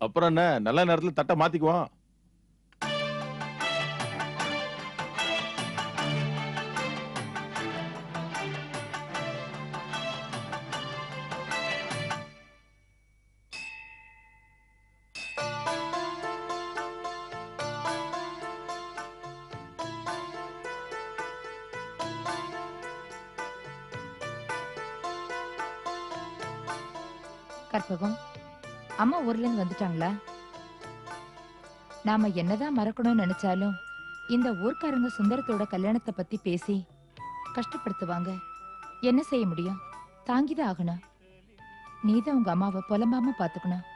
அப்புறம் என்ன நல்ல நேரத்துல தட்டை மாத்திக்குவோம் கற்பகம் அம்மா ஊர்ல இருந்து வந்துட்டாங்களா நாம என்னதான் மறக்கணும்னு நினைச்சாலும் இந்த ஊர்க்காரங்க சுந்தரத்தோட கல்யாணத்தை பத்தி பேசி கஷ்டப்படுத்துவாங்க என்ன செய்ய முடியும் தாங்கிதான் ஆகணும் நீதான் உங்க அம்மாவை புலம்பாம பாத்துக்கணும்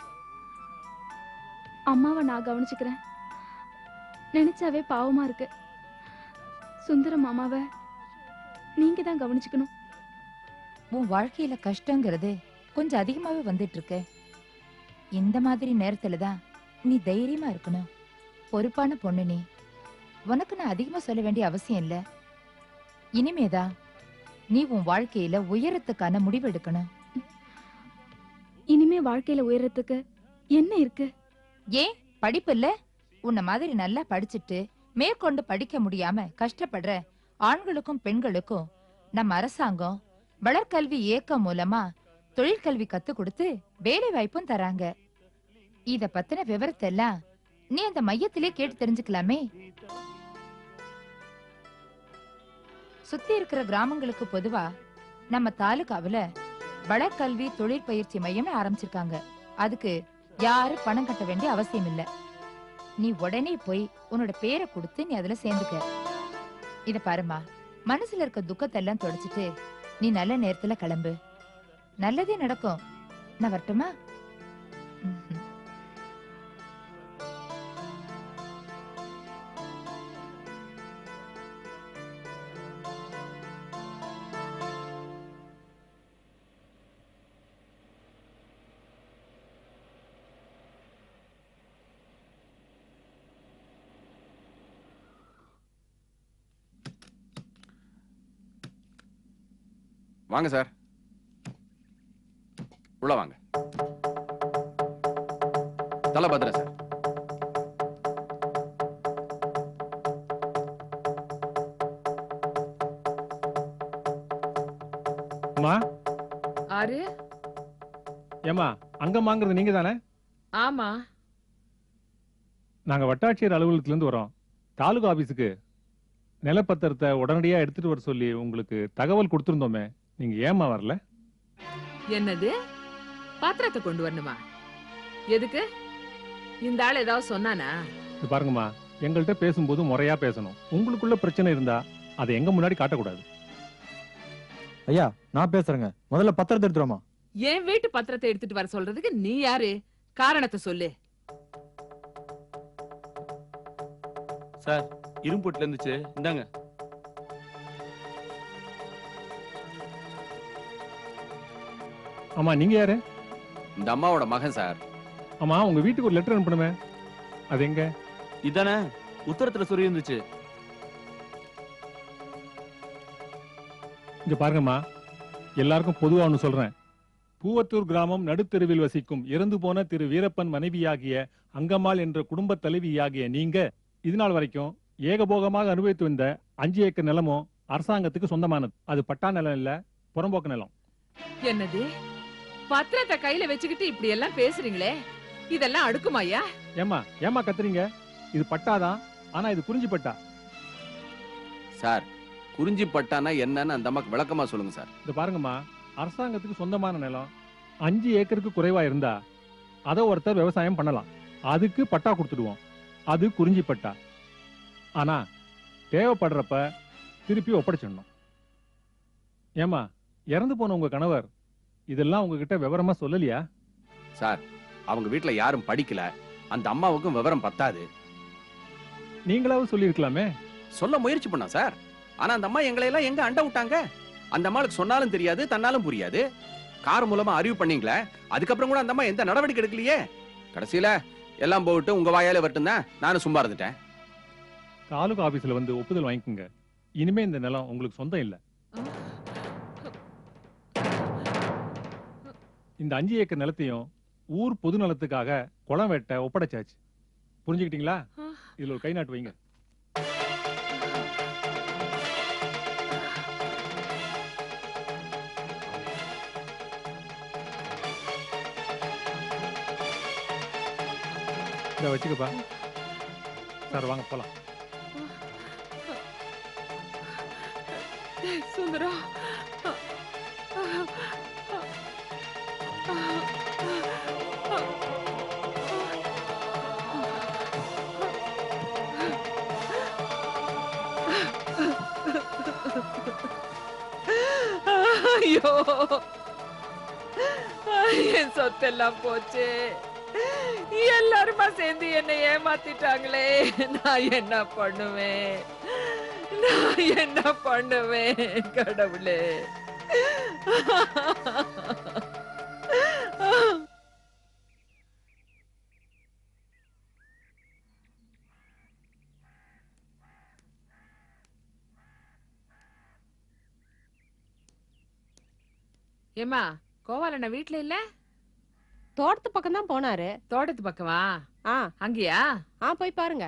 அம்மாவை நான் கவனிச்சுக்கிறேன் நினைச்சாவே பாவமா இருக்கு சுந்தரம் மாமாவை நீங்க தான் கவனிச்சுக்கணும் உன் வாழ்க்கையில கஷ்டங்கிறது கொஞ்சம் அதிகமாவே வந்துட்டு இருக்கு இந்த மாதிரி நேரத்துல தான் நீ தைரியமா இருக்கணும் பொறுப்பான பொண்ணு நீ உனக்கு நான் அதிகமா சொல்ல வேண்டிய அவசியம் இல்ல இனிமேதான் நீ உன் வாழ்க்கையில உயரத்துக்கான முடிவு எடுக்கணும் இனிமே வாழ்க்கையில உயரத்துக்கு என்ன இருக்கு ஏன் படிப்பு இல்ல உன்ன மாதிரி நல்லா படிச்சுட்டு மேற்கொண்டு படிக்க முடியாம கஷ்டப்படுற ஆண்களுக்கும் பெண்களுக்கும் நம்ம அரசாங்கம் வளர்கல்வி இயக்கம் மூலமா தொழிற்கல்வி கத்து கொடுத்து வேலை வாய்ப்பும் தராங்க இத பத்தின விவரத்தை எல்லாம் நீ அந்த மையத்திலே கேட்டு தெரிஞ்சுக்கலாமே சுத்தி இருக்கிற கிராமங்களுக்கு பொதுவா நம்ம தாலுகாவுல வளர்கல்வி தொழிற்பயிற்சி மையம்னு ஆரம்பிச்சிருக்காங்க அதுக்கு யாரும் பணம் கட்ட வேண்டிய அவசியம் இல்ல நீ உடனே போய் உன்னோட பேரை கொடுத்து நீ அதுல சேர்ந்துக்க இத பாருமா மனசுல இருக்க துக்கத்தை எல்லாம் தொடச்சிட்டு நீ நல்ல நேரத்துல கிளம்பு நல்லதே நடக்கும் நான் வரட்டுமா ம்ஹும். வாங்க சார் உள்ள வாங்க தலை பத்திர சார் அம்மா ஆறு ஏமா அங்கம் வாங்குறது நீங்க தானே ஆமா நாங்க வட்டாட்சியர் அலுவலகத்துல இருந்து வரோம் தாலுகா ஆபீஸுக்கு நிலப்பத்திரத்தை உடனடியா எடுத்துட்டு வர சொல்லி உங்களுக்கு தகவல் கொடுத்திருந்தோமே நீங்க ஏமா வரல என்னது பாத்திரத்தை கொண்டு வரணுமா எதுக்கு இந்த ஆள் ஏதாவது சொன்னானா இது பாருங்கம்மா எங்கள்கிட்ட பேசும்போது முறையா பேசணும் உங்களுக்குள்ள பிரச்சனை இருந்தா அதை எங்க முன்னாடி காட்டக்கூடாது ஐயா நான் பேசுறேங்க முதல்ல பத்திரத்தை எடுத்துருமா என் வீட்டு பத்திரத்தை எடுத்துட்டு வர சொல்றதுக்கு நீ யாரு காரணத்தை சொல்லு சார் இரும்புட்ல இருந்துச்சு இந்தாங்க ஆமா நீங்க யாரு இந்த அம்மாவோட மகன் சார் ஆமா உங்க வீட்டுக்கு ஒரு லெட்டர் அனுப்பணுமே அது எங்க இதானே உத்தரத்துல சொல்லி இருந்துச்சு இங்க பாருங்கம்மா எல்லாருக்கும் பொதுவா ஒண்ணு சொல்றேன் பூவத்தூர் கிராமம் நடுத்தெருவில் வசிக்கும் இறந்து போன திரு வீரப்பன் மனைவியாகிய அங்கம்மாள் என்ற குடும்ப தலைவியாகிய நீங்க இது நாள் வரைக்கும் ஏகபோகமாக அனுபவித்து வந்த அஞ்சு ஏக்கர் நிலமும் அரசாங்கத்துக்கு சொந்தமானது அது பட்டா நிலம் இல்ல புறம்போக்கு நிலம் என்னது பத்திரத்தை கையில வச்சுக்கிட்டு இப்படி எல்லாம் பேசுறீங்களே இதெல்லாம் அடுக்குமாயா ஏமா ஏமா கத்துறீங்க இது பட்டாதான் ஆனா இது குறிஞ்சி பட்டா சார் குறிஞ்சி பட்டானா என்னன்னு அந்த அம்மாக்கு விளக்கமா சொல்லுங்க சார் இது பாருங்கம்மா அரசாங்கத்துக்கு சொந்தமான நிலம் அஞ்சு ஏக்கருக்கு குறைவா இருந்தா அதை ஒருத்தர் விவசாயம் பண்ணலாம் அதுக்கு பட்டா கொடுத்துடுவோம் அது குறிஞ்சி பட்டா ஆனா தேவைப்படுறப்ப திருப்பி ஒப்படைச்சிடணும் ஏமா இறந்து போன உங்க கணவர் இதெல்லாம் உங்ககிட்ட விவரமா சொல்லலையா சார் அவங்க வீட்ல யாரும் படிக்கல அந்த அம்மாவுக்கும் விவரம் பத்தாது நீங்களாவது சொல்லியிருக்கலாமே சொல்ல முயற்சி பண்ணா சார் ஆனா அந்த அம்மா எங்களை எல்லாம் எங்க அண்ட விட்டாங்க அந்த அம்மாளுக்கு சொன்னாலும் தெரியாது தன்னாலும் புரியாது கார் மூலமா அறிவு பண்ணீங்களே அதுக்கப்புறம் கூட அந்த அம்மா எந்த நடவடிக்கை எடுக்கலையே கடைசியில எல்லாம் போட்டு உங்க வாயால வரட்டும் தான் நானும் சும்மா இருந்துட்டேன் தாலுகா ஆபீஸ்ல வந்து ஒப்புதல் வாங்கிக்கோங்க இனிமே இந்த நிலம் உங்களுக்கு சொந்தம் இல்ல இந்த அஞ்சு ஏக்கர் நிலத்தையும் ஊர் பொது நலத்துக்காக குளம் வெட்ட ஒப்படைச்சாச்சு புரிஞ்சுக்கிட்டீங்களா ஆ. இதுல ஒரு கை நாட்டு வைங்க இத வச்சுக்கப்பா சார் வாங்க போலாம் சுந்தரம் ஐயோ என் சொத்தெல்லாம் போச்சு எல்லாருமா சேர்ந்து என்னை ஏமாத்திட்டாங்களே நான் என்ன பண்ணுவேன் நான் என்ன பண்ணுவேன் கடவுளே ஏமா கோவாலண்ணா வீட்ல இல்ல தோட்டத்து பக்கம் தான் போனாரு தோட்டத்து பக்கமா ஆ அங்கயா ஆ போய் பாருங்க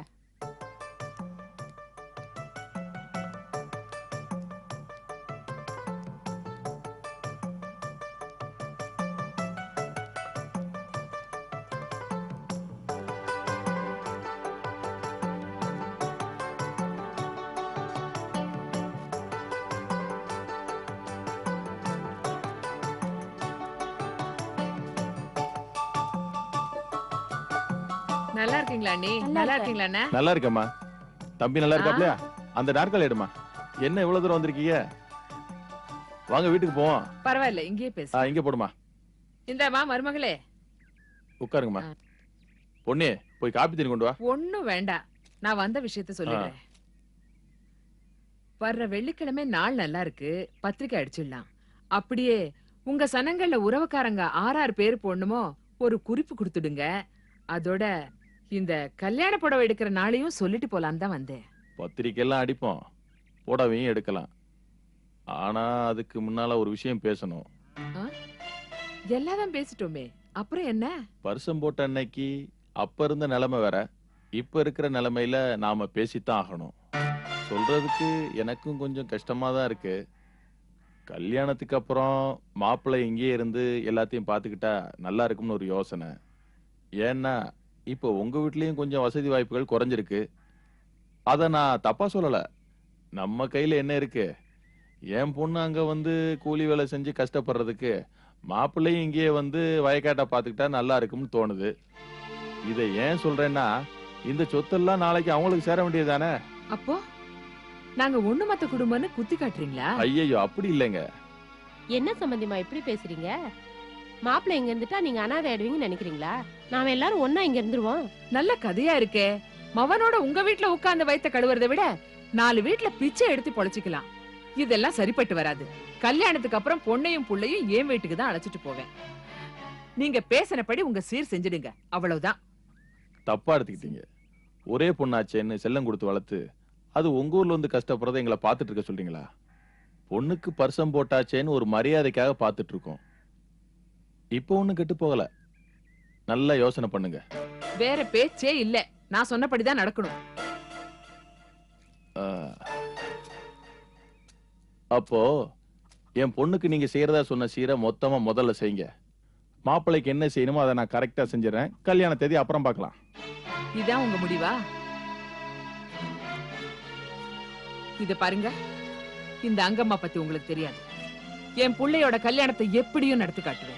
நல்லா இருக்கீங்களா அண்ணி நல்லா நல்லா இருக்கேன். இருக்கீங்களா அண்ணா நல்லா இருக்கேம்மா தம்பி நல்லா இருக்காப்லையா அந்த நாற்காலி எடுமா என்ன இவ்வளவு தூரம் வந்திருக்கீங்க வாங்க வீட்டுக்கு போவோம் பரவாயில்ல இங்கேயே பேசு ஆ, இங்க போடுமா இந்தாம்மா மருமகளே உட்காருங்கம்மா ஆ. பொண்ணு போய் காப்பி தண்ணி கொண்டு வா ஒண்ணும் வேண்டாம் நான் வந்த விஷயத்த சொல்லிடுறேன் வர்ற வெள்ளிக்கிழமை நாள் நல்லா இருக்கு பத்திரிக்கை அடிச்சிடலாம் அப்படியே உங்க சனங்கள்ல உறவுக்காரங்க ஆறாறு பேர் போடணுமோ ஒரு குறிப்பு கொடுத்துடுங்க அதோட இந்த கல்யாண புடவை எடுக்கிற நாளையும் சொல்லிட்டு போலாம் தான் வந்தேன் பத்திரிக்கை எல்லாம் அடிப்போம் புடவையும் எடுக்கலாம் ஆனா அதுக்கு முன்னால ஒரு விஷயம் பேசணும் எல்லாதான் பேசிட்டோமே அப்புறம் என்ன பரிசம் போட்ட அன்னைக்கு அப்ப இருந்த நிலைமை வேற இப்ப இருக்கிற நிலைமையில நாம பேசித்தான் ஆகணும் சொல்றதுக்கு எனக்கும் கொஞ்சம் கஷ்டமா தான் இருக்கு கல்யாணத்துக்கு அப்புறம் மாப்பிள்ளை இங்கேயே இருந்து எல்லாத்தையும் பார்த்துக்கிட்டா நல்லா இருக்கும்னு ஒரு யோசனை ஏன்னா இப்போ உங்க வீட்லயும் கொஞ்சம் வசதி வாய்ப்புகள் குறைஞ்சிருக்கு அத நான் தப்பா சொல்லல நம்ம கையில என்ன இருக்கு என் பொண்ணு அங்க வந்து கூலி வேலை செஞ்சு கஷ்டப்படுறதுக்கு மாப்பிள்ளையும் இங்கேயே வந்து வயக்காட்டை பார்த்துக்கிட்டா நல்லா இருக்கும்னு தோணுது இதை ஏன் சொல்றேன்னா இந்த சொத்தெல்லாம் நாளைக்கு அவங்களுக்கு சேர வேண்டியதுதானே அப்போ நாங்க ஒண்ணு மத்த குடும்பம்னு குத்தி காட்டுறீங்களா ஐயையோ அப்படி இல்லைங்க என்ன சம்பந்தியமா இப்படி பேசுறீங்க மாப்பிள்ளை இங்க இருந்துட்டா நீங்க அனாதை ஆயிடுவீங்கன்னு நினைக்கிறீங்களா நாம எல்லாரும் ஒன்னா இங்க இருந்துருவோம் நல்ல கதையா இருக்கே மவனோட உங்க வீட்ல உட்கார்ந்து வைத்த கழுவுறதை விட நாலு வீட்ல பிச்சை எடுத்து பொழைச்சிக்கலாம் இதெல்லாம் சரிப்பட்டு வராது கல்யாணத்துக்கு அப்புறம் பொண்ணையும் புள்ளையும் என் வீட்டுக்கு தான் அழைச்சிட்டு போவேன் நீங்க பேசினபடி உங்க சீர் செஞ்சிடுங்க அவ்வளவுதான் தப்பா எடுத்துக்கிட்டீங்க ஒரே பொண்ணாச்சேன்னு செல்லம் கொடுத்து வளர்த்து அது உங்க ஊர்ல வந்து கஷ்டப்படுறதை எங்களை பார்த்துட்டு இருக்க சொல்றீங்களா பொண்ணுக்கு பர்சம் போட்டாச்சேன்னு ஒரு மரியாதைக்காக பார்த்துட்டு இருக்கோம் இப்போ ஒண்ணும் கெட்டு போகல நல்லா யோசனை பண்ணுங்க வேற பேச்சே இல்ல நான் சொன்னபடிதான் நடக்கணும் ஆ. அப்போ என் பொண்ணுக்கு நீங்க செய்யறதா சொன்ன சீரை மொத்தமா முதல்ல செய்யுங்க மாப்பிள்ளைக்கு என்ன செய்யணுமோ அதை நான் கரெக்டா செஞ்சிடறேன் கல்யாண தேதி அப்புறம் பார்க்கலாம் இதான் உங்க முடிவா இத பாருங்க இந்த அங்கம்மா பத்தி உங்களுக்கு தெரியாது என் புள்ளையோட கல்யாணத்தை எப்படியும் நடத்தி காட்டுவேன்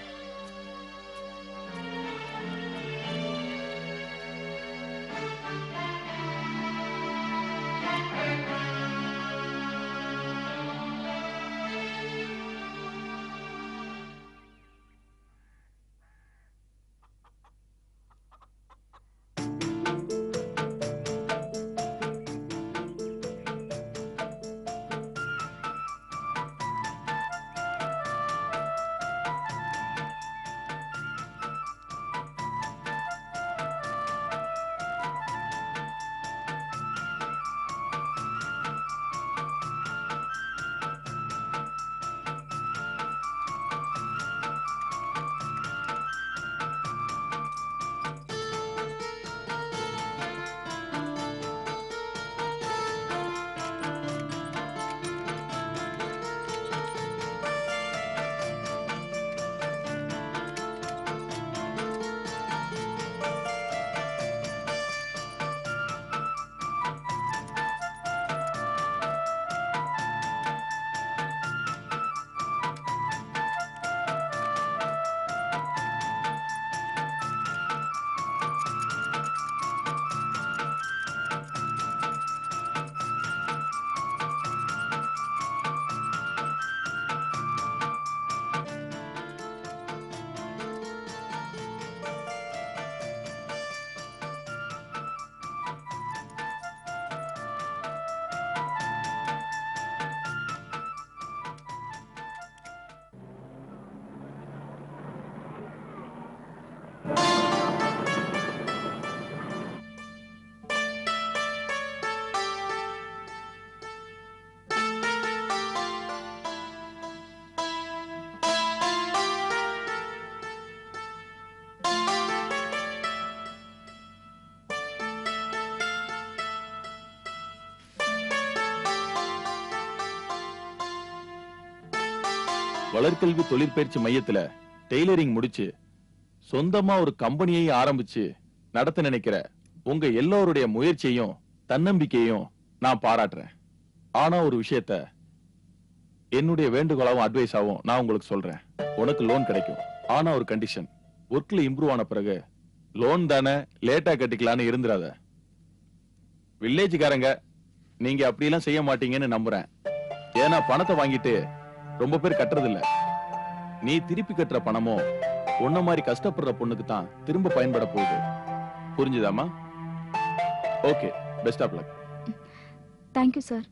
வளர்கல்வி தொழிற்பயிற்சி மையத்துல டெய்லரிங் முடிச்சு சொந்தமா ஒரு கம்பெனியை ஆரம்பிச்சு நடத்த நினைக்கிற உங்க எல்லோருடைய முயற்சியையும் தன்னம்பிக்கையும் நான் பாராட்டுறேன் ஆனா ஒரு விஷயத்த என்னுடைய வேண்டுகோளாவும் அட்வைஸாவும் நான் உங்களுக்கு சொல்றேன் உனக்கு லோன் கிடைக்கும் ஆனா ஒரு கண்டிஷன் ஒர்க்ல இம்ப்ரூவ் ஆன பிறகு லோன் தானே லேட்டா கட்டிக்கலாம்னு இருந்துராத வில்லேஜ்காரங்க நீங்க அப்படியெல்லாம் செய்ய மாட்டீங்கன்னு நம்புறேன் ஏன்னா பணத்தை வாங்கிட்டு ரொம்ப பேர் கட்டுறது இல்ல நீ திருப்பி கட்டுற பணமோ உன்ன மாதிரி கஷ்டப்படுற பொண்ணுக்கு தான் திரும்ப பயன்பட போகுது புரிஞ்சுதாமா okay best of luck thank you sir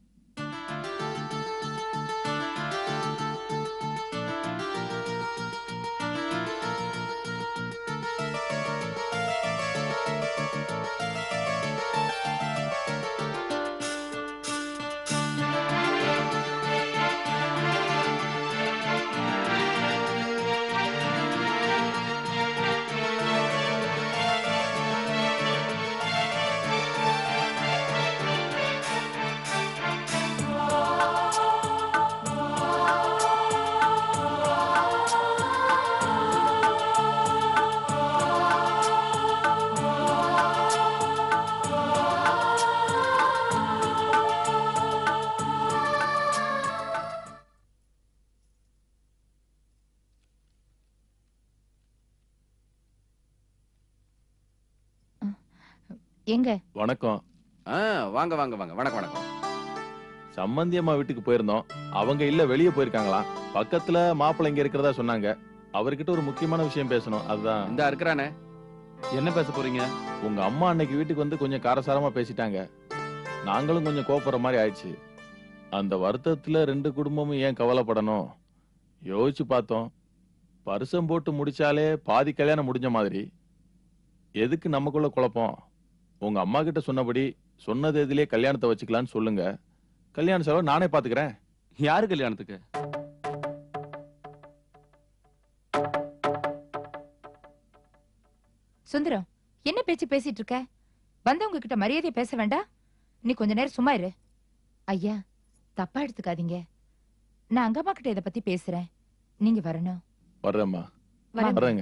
எங்க வணக்கம் ஆ, வாங்க வாங்க வாங்க வணக்கம் வணக்கம் சம்மந்தி அம்மா வீட்டுக்கு போயிருந்தோம் அவங்க இல்ல வெளியே போயிருக்காங்களாம் பக்கத்துல மாப்பிள்ளை இங்க இருக்கிறதா சொன்னாங்க அவர்கிட்ட ஒரு முக்கியமான விஷயம் பேசணும் அதுதான் இந்த இருக்கிறானே என்ன பேச போறீங்க உங்க அம்மா அன்னைக்கு வீட்டுக்கு வந்து கொஞ்சம் காரசாரமா பேசிட்டாங்க நாங்களும் கொஞ்சம் கோபப்படுற மாதிரி ஆயிடுச்சு அந்த வருத்தத்துல ரெண்டு குடும்பமும் ஏன் கவலைப்படணும் யோசிச்சு பார்த்தோம் பரிசம் போட்டு முடிச்சாலே பாதி கல்யாணம் முடிஞ்ச மாதிரி எதுக்கு நமக்குள்ள குழப்பம் உங்க அம்மா கிட்ட சொன்னபடி சொன்ன தேதியிலே கல்யாணத்தை வச்சுக்கலாம்னு சொல்லுங்க கல்யாண செலவு நானே பாத்துக்கிறேன் யாரு கல்யாணத்துக்கு சுந்தரம் என்ன பேச்சு பேசிட்டு இருக்க வந்தவங்க கிட்ட மரியாதையா பேச வேண்டாம் நீ கொஞ்ச நேரம் சும்மா இரு ஐயா தப்பா எடுத்துக்காதீங்க நான் அங்கம்மா கிட்ட இத பத்தி பேசுறேன் நீங்க வரணும் வர்றேம்மா வரேன். வர்றேங்க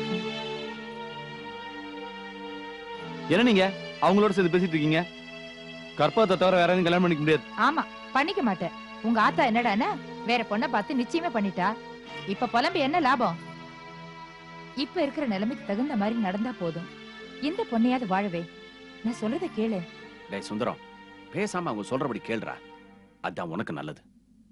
என்ன நீங்க அவங்களோட சேர்ந்து பேசிட்டு இருக்கீங்க கற்பகத்தை தவிர வேற யாரையும் கல்யாணம் பண்ணிக்க முடியாது ஆமா பண்ணிக்க மாட்டேன் உங்க ஆத்தா என்னடான்னா வேற பொண்ணை பார்த்து நிச்சயமே பண்ணிட்டா இப்ப புலம்பு என்ன லாபம் இப்ப இருக்கிற நிலைமைக்கு தகுந்த மாதிரி நடந்தா போதும் இந்த பொண்ணையாவது வாழவே நான் சொல்றத கேளு டேய் சுந்தரம் பேசாம அவங்க சொல்றபடி கேளுடா அதான் உனக்கு நல்லது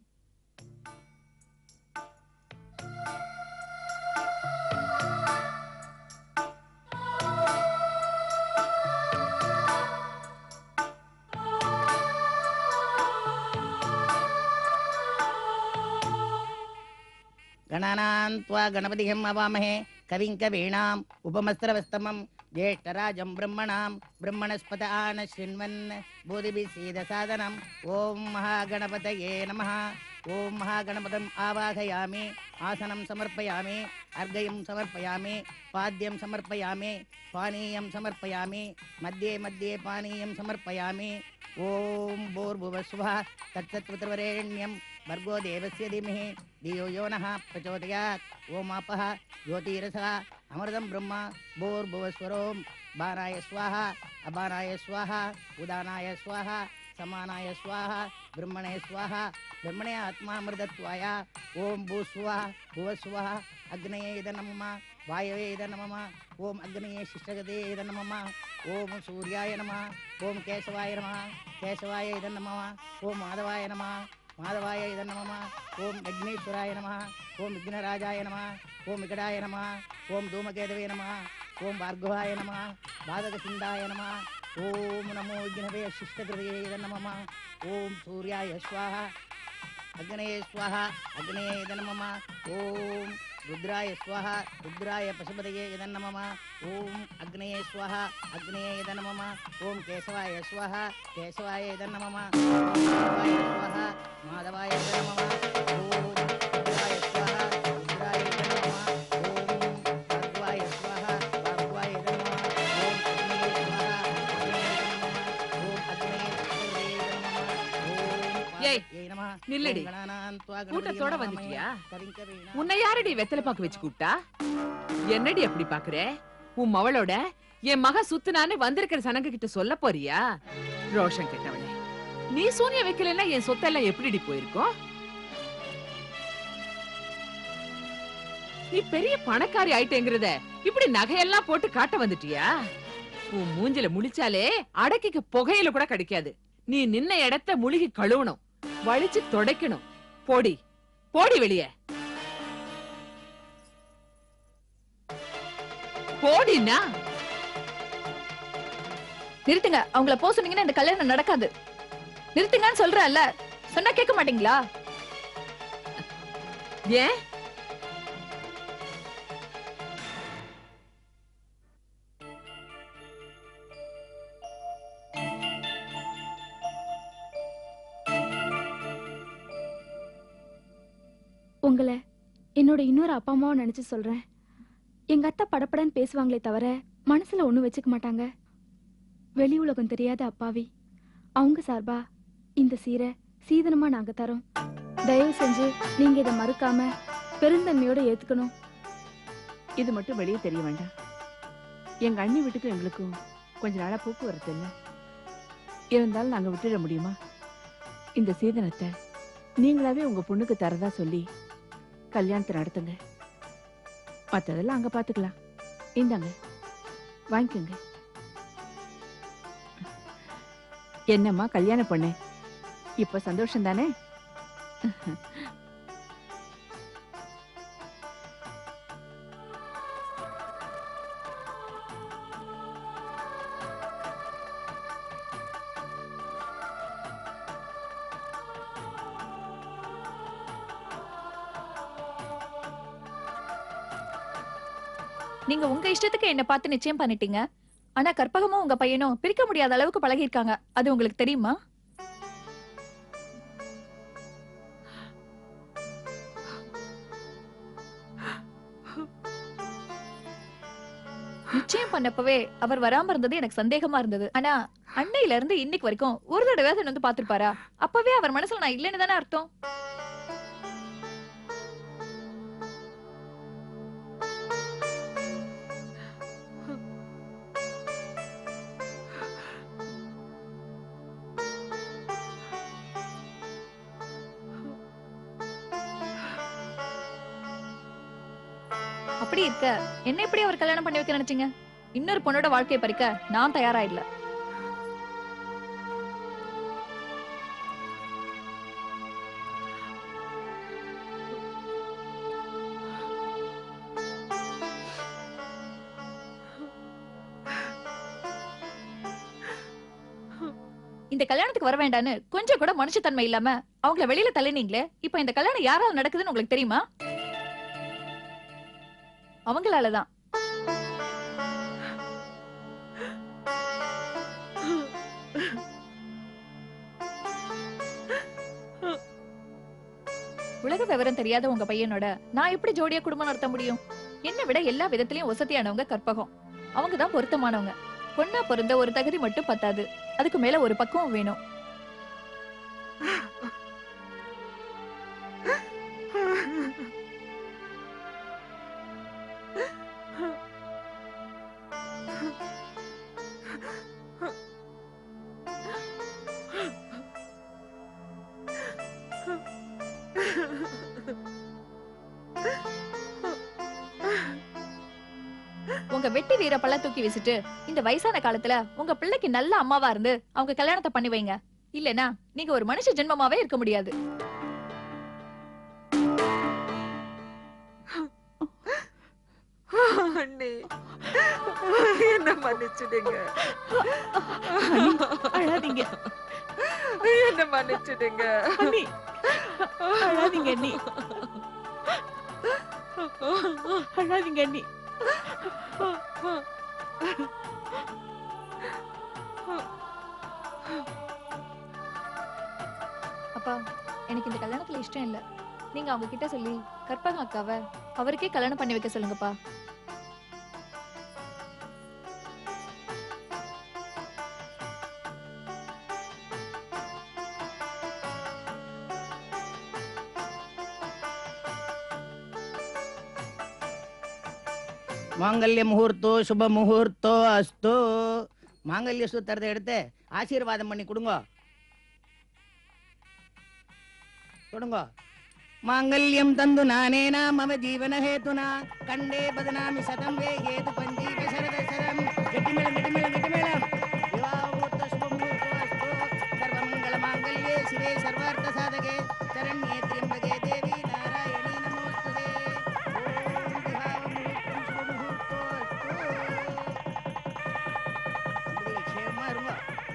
गणानां त्वा गणपतिहम् अवामहे कविं कवीणाम् उपमस्त्रवस्तमं ज्येष्ठराजं ब्रह्मणां ब्रह्मणस्पत आन शृण्वन् बोधिभिः सीदसादनम् ॐ महागणपतये नमः ॐ महागणपतम् आवाहयामि आसनं समर्पयामि अर्घ्यं समर्पयामि पाद्यं समर्पयामि पानीयं समर्पयामि मध्ये मध्ये पानीयं समर्पयामि ॐ भूर्भुवस्वः तत्सत्वतवरेण्यं भर्गो देवस्य धीमहि धियो यो नः प्रचोदयात् ओमापः ज्योतिरसः अमृतं ब्रह्म भूर्भुवस्वरों बाणाय स्वाहा अबाणाय स्वाहा उदानाय स्वाहा समानाय स्वाहा ब्रह्मणे स्वाहा ब्रह्मणे आत्मामृतत्वाय ॐ भूस्वः भुवस्वः अग्नये इद नमः वायवे इद नमः ॐ अग्नये शिष्टगते इद नमः ॐ सूर्याय नमः ॐ केशवाय नमः केशवाय इद नमः ॐ माधवाय नमः माधवाय इद नमः ॐ विघ्नेश्वराय नमः ॐ विघ्नराजाय नमः ॐ विकटाय नमः ॐ धूमकेतवे नमः ॐ भार्गवाय नमः बाधकसिन्धाय नमः ॐ नमो विघ्नवे शिष्टकृतये इद नमः ॐ सूर्याय स्वाहा अग्नये स्वाहा अग्नये इद नमः ॐ रुद्राय स्वाहा रुद्राय पशुपतये इद नमः ॐ अग्नये स्वाहा अग्नये इद नमः ॐ केशवाय स्वाहा केशवाय इद नमः ॐ माधवाय स्वाहा माधवाय इद नमः ॐ रुद्राय स्वाहा रुद्राय इद नमः ॐ भार्गवाय स्वाहा भार्गवाय इद नमः ॐ अग्नये स्वाहा अग्नये इद नमः ॐ अग्नये पशुपतये इद नमः ॐ ஏய். पार्वत्यै नमः நில்லடி கணானாம் துவா கூட்டத்தோட கணபதியம் வந்துட்டியா அவாமஹே. கவிங்க வீணாம். உன்னை யாரடி வெத்தலை பாக்கு வச்சு கூப்பிட்டா என்னடி அப்படி பாக்குற உன் மவளோட என் மக சுத்துனான்னு வந்திருக்கிற சனங்க கிட்ட சொல்ல போறியா ரோஷன் கெட்டவளே நீ சூனிய வைக்கலன்னா என் சொத்தெல்லாம் எப்படிடி போயிருக்கும் நீ பெரிய பணக்காரி ஆயிட்டேங்கிறத இப்படி நகையெல்லாம் போட்டு காட்ட வந்துட்டியா உன் மூஞ்சில முழிச்சாலே அடக்கிக்கு புகையில கூட கிடைக்காது நீ நின்ன இடத்த முழுகி கழுவணும் வலிச்சு துடைக்கணும் போடி போடி வெளியே போடினா நிறுத்துங்க அவங்கள போக சொன்னீங்கன்னா இந்த கல்யாணம் நடக்காது நிறுத்துங்கன்னு சொல்றேன்ல சொன்னா கேட்க மாட்டீங்களா ஏன் உங்களை என்னோட இன்னொரு அப்பா அம்மாவை நினைச்சு சொல்றேன் எங்க அத்தை படப்படன்னு பேசுவாங்களே தவிர மனசுல ஒண்ணும் வச்சுக்க மாட்டாங்க வெளி உலகம் தெரியாத அப்பாவி அவங்க சார்பா இந்த சீரை சீதனமா நாங்க தரோம் தயவு செஞ்சு நீங்க இதை மறுக்காம பெருந்தன்மையோட ஏத்துக்கணும் இது மட்டும் வெளியே தெரிய வேண்டாம் எங்க அண்ணி வீட்டுக்கும் எங்களுக்கும் கொஞ்ச நாளா போக்குவரத்து இல்லை இருந்தாலும் நாங்க விட்டுட முடியுமா இந்த சீதனத்தை நீங்களாவே உங்க பொண்ணுக்கு தரதா சொல்லி கல்யாணத்தை நடத்துங்க மத்ததெல்லாம் அங்க பாத்துக்கலாம் இந்தாங்க வாங்கிக்கோங்க என்னம்மா கல்யாணம் பண்ண இப்ப சந்தோஷம் தானே நீங்க உங்க இஷ்டத்துக்கு என்ன பார்த்து நிச்சயம் பண்ணிட்டீங்க ஆனா கற்பகமும் உங்க பையனும் பிரிக்க முடியாத அளவுக்கு பழகிருக்காங்க அது உங்களுக்கு தெரியுமா நிச்சயம் பண்ணப்பவே அவர் வராம இருந்தது எனக்கு சந்தேகமா இருந்தது ஆனா அன்னையில இருந்து இன்னைக்கு வரைக்கும் ஒரு தடவை வந்து பாத்துருப்பாரா அப்பவே அவர் மனசுல நான் இல்லைன்னு தானே அர்த்தம் அப்படி இருக்க என்ன எப்படி அவர் கல்யாணம் பண்ணி வைக்க நினைச்சீங்க இன்னொரு பொண்ணோட வாழ்க்கையை பறிக்க நான் தயாரா இல்ல இந்த கல்யாணத்துக்கு வர வேண்டான்னு கொஞ்சம் கூட மனுஷத்தன்மை இல்லாம அவங்கள வெளியில தள்ளினீங்களே இப்ப இந்த கல்யாணம் யாரால நடக்குதுன்னு உங்களுக்கு தெரியுமா அவங்களாலதான் உலக விவரம் தெரியாத உங்க பையனோட நான் எப்படி ஜோடியா குடும்பம் நடத்த முடியும் என்னை விட எல்லா விதத்திலயும் வசதியானவங்க கற்பகம் அவங்க தான் பொருத்தமானவங்க பொண்ணா பிறந்த ஒரு தகுதி மட்டும் பத்தாது அதுக்கு மேல ஒரு பக்குவம் வேணும் உங்க வெட்டி வீர பல்ல தூக்கி வீசிட்டு இந்த வயசான காலத்துல உங்க பிள்ளைக்கு நல்ல அம்மாவா இருந்து அவங்க கல்யாணத்தை பண்ணி வைங்க இல்லனா நீங்க ஒரு மனுஷ ஜென்மமாவே இருக்க முடியாது அண்ணே என்ன மன்னிச்சிடுங்க அழாதீங்க என்ன மன்னிச்சிடுங்க அண்ணி அழாதீங்க அண்ணி அழாதீங்க அண்ணி அப்பா எனக்கு இந்த கல்யாணத்துல இஷ்டம் இல்ல நீங்க அவங்க கிட்ட சொல்லி கற்பகம் அக்காவை அவருக்கே கல்யாணம் பண்ணி வைக்க சொல்லுங்கப்பா மாங்கல்ய முகூர்த்தோ சுப முகூர்த்தோ அஸ்து மாங்கல்ய சூத்திரத்தை எடுத்து ஆசீர்வாதம் பண்ணி கொடுங்க கொடுங்க மாங்கல்யம் தந்து நானேனா மம ஜீவன ஹேதுனா கண்டே பதனாமி சதம் வே ஹேது பஞ்சீவ சரத சரம் கெட்டிமேளம் கெட்டிமேளம் கெட்டிமேளம் விவாஹமுகூர்த்த சுபமுகூர்த்தோ அஸ்து சர்வமங்கல மாங்கல்யே சிவே சர்வார்த்த சாதகே சரண்யே திரியம்பகே தேவி நாராயணி நமோஸ்துதே ஓம் விவாஹமுகூர்த்தம் சுபமுகூர்த்தோ அஸ்து தம்பதிகள் க்ஷேமமா இருங்க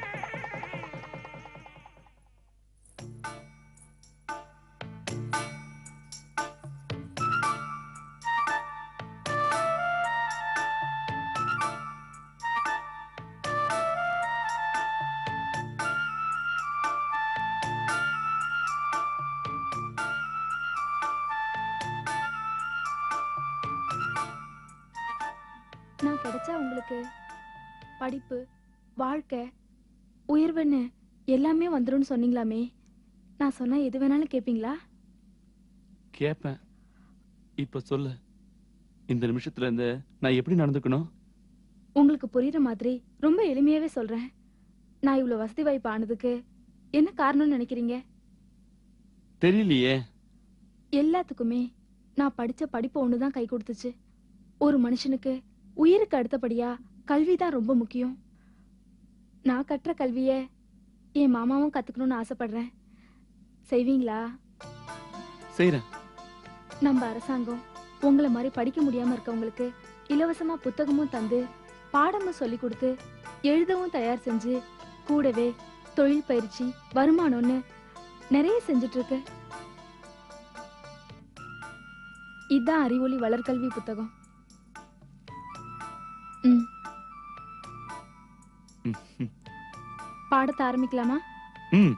நான் கிடைச்சா உங்களுக்கு படிப்பு வாழ்க்கை உயர்வுன்னு எல்லாமே வந்துரும்னு சொன்னீங்களாமே நான் சொன்னா எது வேணாலும் கேப்பீங்களா கேட்பேன் இப்ப சொல்லு இந்த நிமிஷத்துல இருந்து நான் எப்படி நடந்துக்கணும் உங்களுக்கு புரியுற மாதிரி ரொம்ப எளிமையாவே சொல்றேன் நான் இவ்வளவு வசதி வாய்ப்பு ஆனதுக்கு என்ன காரணம்னு நினைக்கிறீங்க தெரியலையே எல்லாத்துக்குமே நான் படிச்ச படிப்பு ஒண்ணுதான் கை கொடுத்துச்சு ஒரு மனுஷனுக்கு உயிருக்கு அடுத்தபடியா கல்வி தான் ரொம்ப முக்கியம் நான் கற்ற கல்விய என் மாமாவும் கத்துக்கணும்னு ஆசைப்படுறேன் செய்வீங்களா செய்யறேன் நம்ம அரசாங்கம் உங்களை மாதிரி படிக்க முடியாம இருக்கவங்களுக்கு இலவசமா புத்தகமும் தந்து பாடமும் சொல்லி கொடுத்து எழுதவும் தயார் செஞ்சு கூடவே தொழில் பயிற்சி வருமானம்னு நிறைய செஞ்சுட்டு இருக்கு இதான் அறிவொளி வளர்கல்வி புத்தகம் ம் பாடத்தை ஆரம்பிக்கலாமா ம்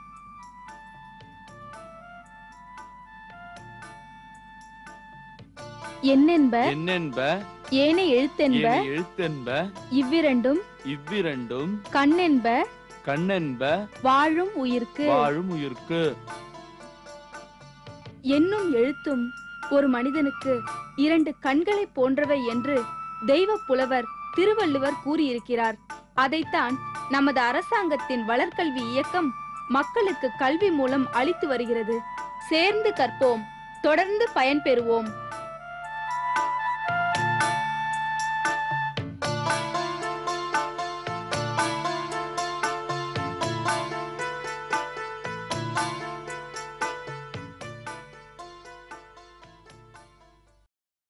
என்னென்ப என்னென்ப ஏனை எழுத்தென்ப ஏனை எழுத்தென்ப இவ்விரண்டும் இவ்விரண்டும் கண்ணென்ப கண்ணென்ப வாழும் உயிர்க்கு வாழும் உயிர்க்கு என்னும் எழுத்தும் ஒரு மனிதனுக்கு இரண்டு கண்களைப் போன்றவை என்று தெய்வ புலவர் திருவள்ளுவர் கூறியிருக்கிறார் அதைத்தான் நமது அரசாங்கத்தின் வளர்கல்வி இயக்கம் மக்களுக்கு கல்வி மூலம் அளித்து வருகிறது சேர்ந்து கற்போம் தொடர்ந்து பயன்பெறுவோம்